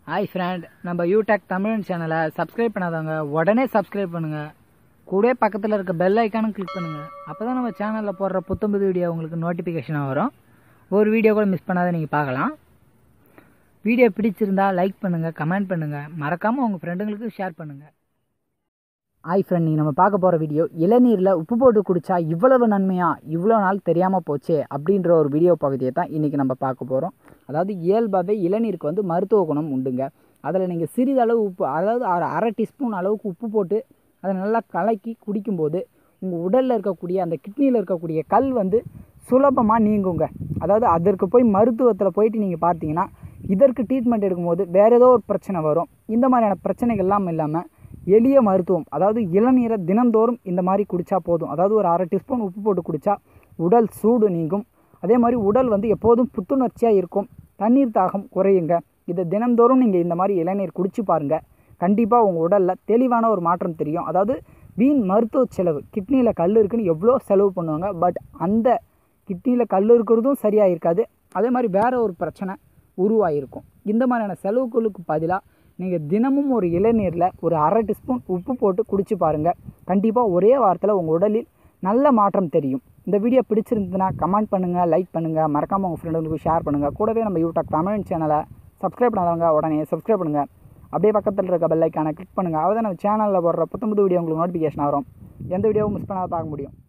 hi friend நம்ம யூடெக் தமிழ் சேனலை subscribe பண்ணாதவங்க உடனே சப்ஸ்கிரைப் பண்ணுங்க கூடவே பக்கத்தில் இருக்க பெல் ஐக்கானும் கிளிக் பண்ணுங்க அப்போ தான் நம்ம சேனலில் போடுற புத்தம்புது வீடியோ உங்களுக்கு நோட்டிஃபிகேஷனாக வரும் ஒரு வீடியோ கூட மிஸ் பண்ணாத நீங்கள் பார்க்கலாம் வீடியோ பிடிச்சிருந்தா லைக் பண்ணுங்கள் கமெண்ட் பண்ணுங்கள் மறக்காமல் உங்கள் ஃப்ரெண்டுங்களுக்கு ஷேர் பண்ணுங்கள் ஹாய் ஃப்ரெண்ட் நீங்கள் நம்ம பார்க்க போகிற வீடியோ இளநீரில் உப்பு போட்டு குடித்தா இவ்வளவு நன்மையா இவ்வளோ நாள் தெரியாமல் போச்சே அப்படின்ற ஒரு வீடியோ பகுதியை தான் இன்றைக்கி நம்ம பார்க்க போகிறோம் அதாவது இயல்பாகவே இளநீருக்கு வந்து மருத்துவ குணம் உண்டுங்க அதில் நீங்கள் சிறிதளவு உப்பு அதாவது அரை அரை டீஸ்பூன் அளவுக்கு உப்பு போட்டு அதை நல்லா கலக்கி குடிக்கும்போது உங்கள் உடலில் இருக்கக்கூடிய அந்த கிட்னியில் இருக்கக்கூடிய கல் வந்து சுலபமாக நீங்குங்க அதாவது அதற்கு போய் மருத்துவத்தில் போயிட்டு நீங்கள் பார்த்தீங்கன்னா இதற்கு ட்ரீட்மெண்ட் எடுக்கும்போது வேறு ஏதோ ஒரு பிரச்சனை வரும் இந்த மாதிரியான பிரச்சனைகள்லாம் இல்லாமல் எளிய மருத்துவம் அதாவது இளநீரை தினந்தோறும் இந்த மாதிரி குடித்தா போதும் அதாவது ஒரு அரை டீஸ்பூன் உப்பு போட்டு குடித்தா உடல் சூடு நீங்கும் அதே மாதிரி உடல் வந்து எப்போதும் புத்துணர்ச்சியாக இருக்கும் தண்ணீர் தாகம் குறையுங்க இதை தினந்தோறும் நீங்கள் இந்த மாதிரி இளநீர் குடிச்சு பாருங்கள் கண்டிப்பாக உங்கள் உடலில் தெளிவான ஒரு மாற்றம் தெரியும் அதாவது வீண் மருத்துவ செலவு கிட்னியில் கல் இருக்குன்னு எவ்வளோ செலவு பண்ணுவாங்க பட் அந்த கிட்னியில் கல் இருக்கிறதும் சரியாக இருக்காது அதே மாதிரி வேறு ஒரு பிரச்சனை உருவாகிருக்கும் இந்த மாதிரியான செலவுகளுக்கு பதிலாக நீங்கள் தினமும் ஒரு இளநீரில் ஒரு அரை டீஸ்பூன் உப்பு போட்டு குடிச்சு பாருங்கள் கண்டிப்பாக ஒரே வாரத்தில் உங்கள் உடலில் நல்ல மாற்றம் தெரியும் இந்த வீடியோ பிடிச்சிருந்ததுன்னா கமெண்ட் பண்ணுங்கள் லைக் பண்ணுங்கள் மறக்காமல் உங்கள் ஃப்ரெண்டுங்களுக்கு ஷேர் பண்ணுங்கள் கூடவே நம்ம யூடியூப் தமிழ் சேனலை சப்ஸ்கிரைப் பண்ணாதவங்க உடனே சப்ஸ்கிரைப் பண்ணுங்கள் அப்படியே பக்கத்தில் இருக்க பெல் ஐக்கானை கிளிக் பண்ணுங்கள் அப்போ நம்ம சேனலில் போடுற புத்தம்புது வீடியோ உங்களுக்கு நோட்டிஃபிகேஷன் வரும் எந்த வீடியோவும் மிஸ் பண்ணாத பார்க்க முடியும்